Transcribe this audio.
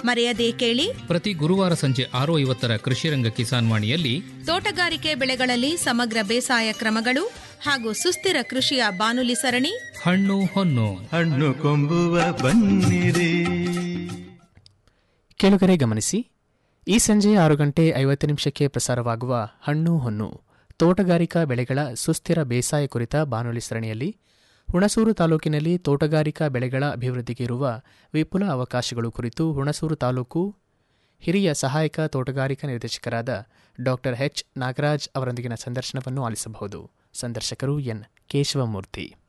ಮರೆಯದೇ ಕೇಳಿ ಪ್ರತಿ ಗುರುವಾರ ಸಂಜೆ ಆರು ಐವತ್ತರ ಕೃಷಿರಂಗ ಕಿಸಾನ್ ವಾಣಿಯಲ್ಲಿ ತೋಟಗಾರಿಕೆ ಬೆಳೆಗಳಲ್ಲಿ ಸಮಗ್ರ ಬೇಸಾಯ ಕ್ರಮಗಳು ಹಾಗೂ ಸುಸ್ಥಿರ ಕೃಷಿಯ ಬಾನುಲಿ ಸರಣಿ ಹಣ್ಣು ಹೊನ್ನು ಹಣ್ಣು ಕೊಂಬುವ ಬನ್ನಿರಿ ಕೇಳುಗರೆ ಗಮನಿಸಿ ಈ ಸಂಜೆ ಆರು ಗಂಟೆ ಐವತ್ತು ನಿಮಿಷಕ್ಕೆ ಪ್ರಸಾರವಾಗುವ ಹಣ್ಣು ಹೊನ್ನು ತೋಟಗಾರಿಕಾ ಬೆಳೆಗಳ ಸುಸ್ಥಿರ ಬೇಸಾಯ ಕುರಿತ ಬಾನುಲಿ ಸರಣಿಯಲ್ಲಿ ಹುಣಸೂರು ತಾಲೂಕಿನಲ್ಲಿ ತೋಟಗಾರಿಕಾ ಬೆಳೆಗಳ ಅಭಿವೃದ್ಧಿಗೆ ಇರುವ ವಿಪುಲ ಅವಕಾಶಗಳು ಕುರಿತು ಹುಣಸೂರು ತಾಲೂಕು ಹಿರಿಯ ಸಹಾಯಕ ತೋಟಗಾರಿಕಾ ನಿರ್ದೇಶಕರಾದ ಡಾಕ್ಟರ್ ಎಚ್ ನಾಗರಾಜ್ ಅವರೊಂದಿಗಿನ ಸಂದರ್ಶನವನ್ನು ಆಲಿಸಬಹುದು ಸಂದರ್ಶಕರು ಎನ್ ಕೇಶವಮೂರ್ತಿ